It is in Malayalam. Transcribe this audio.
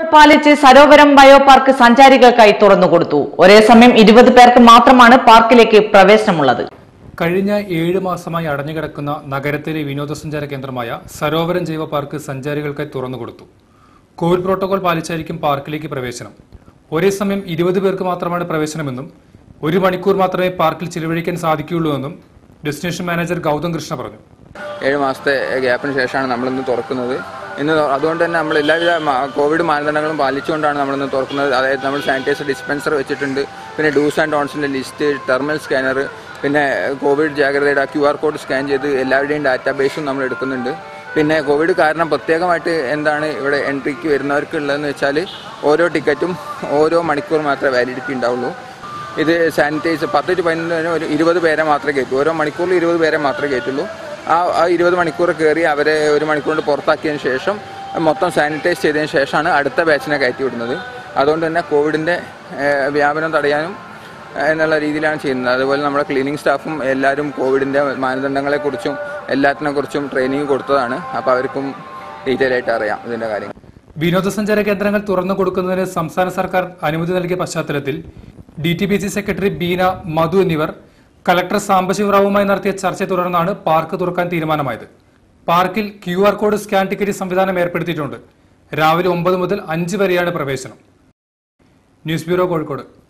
പാലിച്ച് സരോവരം ബയോ പാർക്ക് സഞ്ചാരികൾക്കായി തുറന്നുകൊടുത്തു ഒരേ സമയം ഇരുപത് പേർക്ക് മാത്രമാണ് പാർക്കിലേക്ക് പ്രവേശനമുള്ളത് കഴിഞ്ഞ ഏഴ് മാസമായി അടഞ്ഞുകിടക്കുന്ന നഗരത്തിലെ വിനോദസഞ്ചാര കേന്ദ്രമായ സരോവരം ജൈവ പാർക്ക് സഞ്ചാരികൾക്കായി തുറന്നുകൊടുത്തു കോവിഡ് പ്രോട്ടോകോൾ പാലിച്ചായിരിക്കും പാർക്കിലേക്ക് പ്രവേശനം ഒരേ സമയം ഇരുപത് പേർക്ക് മാത്രമാണ് പ്രവേശനമെന്നും ഒരു മണിക്കൂർ മാത്രമേ പാർക്കിൽ ചിലവഴിക്കാൻ സാധിക്കുകയുള്ളൂ എന്നും ഡെസ്റ്റിനേഷൻ മാനേജർ ഗൗതം കൃഷ്ണ പറഞ്ഞു ഏഴ് മാസത്തെ ഗ്യാപ്പിന് ശേഷമാണ് നമ്മളിന്ന് തുറക്കുന്നത് ഇന്ന് തൊ- അതുകൊണ്ട് തന്നെ നമ്മൾ എല്ലാവിധ മ- കോവിഡ് മാനദണ്ഡങ്ങളും പാലിച്ചുകൊണ്ടാണ് നമ്മളിന്ന് തുറക്കുന്നത് അതായത് നമ്മൾ സാനിറ്റൈസർ ഡിസ്പെൻസർ വെച്ചിട്ടുണ്ട് പിന്നെ ഡൂസ് ആൻഡ് ഡോൺസിൻ്റെ ലിസ്റ്റ് ടെർമിനൽ സ്കാനർ പിന്നെ കോവിഡ് ജാഗ്രതയുടെ ക്യു ആർ കോഡ് സ്കാൻ ചെയ്ത് എല്ലാവരുടെയും ഡാറ്റാബേസും നമ്മൾ എടുക്കുന്നുണ്ട് പിന്നെ കോവിഡ് കാരണം പ്രത്യേകമായിട്ട് എന്താണ് ഇവിടെ എൻട്രിക്ക് വരുന്നവർക്ക് ഉള്ളതെന്ന് വെച്ചാൽ ഓരോ ടിക്കറ്റും ഓരോ മണിക്കൂർ മാത്രമേ വാലിഡിറ്റി ഉണ്ടാവുള്ളൂ ഇത് സാനിറ്റൈസർ പത്ത് ടു പതിനൊന്നിന് ഒരു ഇരുപത് പേരെ മാത്രമേ കയറ്റൂ ഓരോ മണിക്കൂറിൽ ഇരുപത് പേരെ മാത്രമേ കയറ്റുള്ളൂ ആ ആ ഇരുപത് മണിക്കൂർ കയറി അവരെ ഒരു മണിക്കൂർ കൊണ്ട് പുറത്താക്കിയതിന് ശേഷം മൊത്തം സാനിറ്റൈസ് ചെയ്തതിന് ശേഷമാണ് അടുത്ത ബാച്ചിനെ കയറ്റി വിടുന്നത് അതുകൊണ്ട് തന്നെ കോവിഡിൻ്റെ ഏഹ്, വ്യാപനം തടയാനും ഏഹ്, എന്നുള്ള രീതിയിലാണ് ചെയ്യുന്നത് അതുപോലെ നമ്മുടെ ക്ലീനിങ് സ്റ്റാഫും എല്ലാവരും കോവിഡിൻ്റെ മാനദണ്ഡങ്ങളെക്കുറിച്ചും എല്ലാത്തിനെക്കുറിച്ചും ട്രെയിനിങ് കൊടുത്തതാണ് അപ്പോൾ അവർക്കും ഡീറ്റെയിൽ ആയിട്ട് അറിയാം ഇതിൻ്റെ കാര്യങ്ങൾ വിനോദസഞ്ചാര കേന്ദ്രങ്ങൾ തുറന്നു കൊടുക്കുന്നതിന് സംസ്ഥാന സർക്കാർ അനുമതി നൽകിയ പശ്ചാത്തലത്തിൽ D T P C secretary Beena Madhu എന്നിവർ കലക്ടർ സാംബശിവറാവുമായി നടത്തിയ ചർച്ചയെ തുടർന്നാണ് പാർക്ക് തുറക്കാൻ തീരുമാനമായത് പാർക്കിൽ Q R code scan ticket സംവിധാനം ഏർപ്പെടുത്തിയിട്ടുണ്ട് രാവിലെ ഒമ്പത് മുതൽ അഞ്ച് വരെയാണ് പ്രവേശനം ന്യൂസ് ബ്യൂറോ കോഴിക്കോട്